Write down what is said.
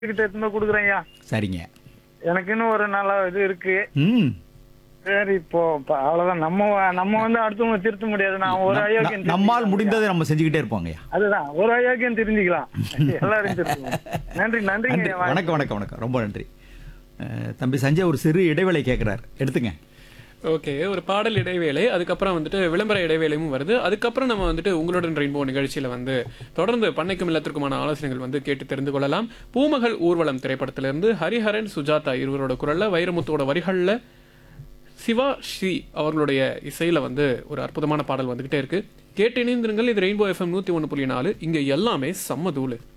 கிட்ட எடுத்து போய் கொடுக்குறேன் ஐயா சரிங்க எனக்கு இன்னும் ஒரு நல்ல இது இருக்கு ம் சரி இப்போ இப்ப அவ்வளவுதான் நம்ம வ- நம்ம வந்து அடுத்தவங்க திருத்த முடியாது நான் ஒரு நம்- அயோக்கியம் நம்- நம்மால் தெரிஞ்சுக்கலாம் முடிந்ததை நம்ம செஞ்சுக்கிட்டே இருப்போங்கய்யா அதுதான் ஒரு அயோக்கியம் தெரிஞ்சுக்கலாம் எல்லாரும் தெரிஞ்சுக்கலாம் நன்றி நன்றிங்க நன்றி ஐயா. வணக்கம் வணக்கம் வணக்கம் ரொம்ப நன்றி அஹ், தம்பி சஞ்சய் ஒரு சிறு இடைவேளை கேட்குறாரு எடுத்துங்க ஓகே ஒரு பாடல் இடைவேளை அதுக்கப்புறம் வந்துட்டு விளம்பர இடைவேளையும் வருது அதுக்கப்புறம் நம்ம வந்துட்டு உங்களுடன் ரெயின்போ நிகழ்ச்சியில வந்து தொடர்ந்து பண்ணைக்கும் இல்லத்திற்குமான ஆலோசனைகள் வந்து கேட்டு தெரிந்து கொள்ளலாம் பூமகள் ஊர்வலம் திரைப்படத்திலிருந்து ஹரிஹரன் சுஜாதா இருவரோட குரல்ல வைரமுத்தோட வரிகள்ல சிவா ஸ்ரீ அவர்களுடைய இசையில வந்து ஒரு அற்புதமான பாடல் வந்துகிட்டே இருக்கு கேட்டு இணைந்திருங்கள் இது ரெயின்போ எஃப்எம் நூத்தி ஒன்று புள்ளி நாலு இங்க எல்லாமே செம்ம தூளு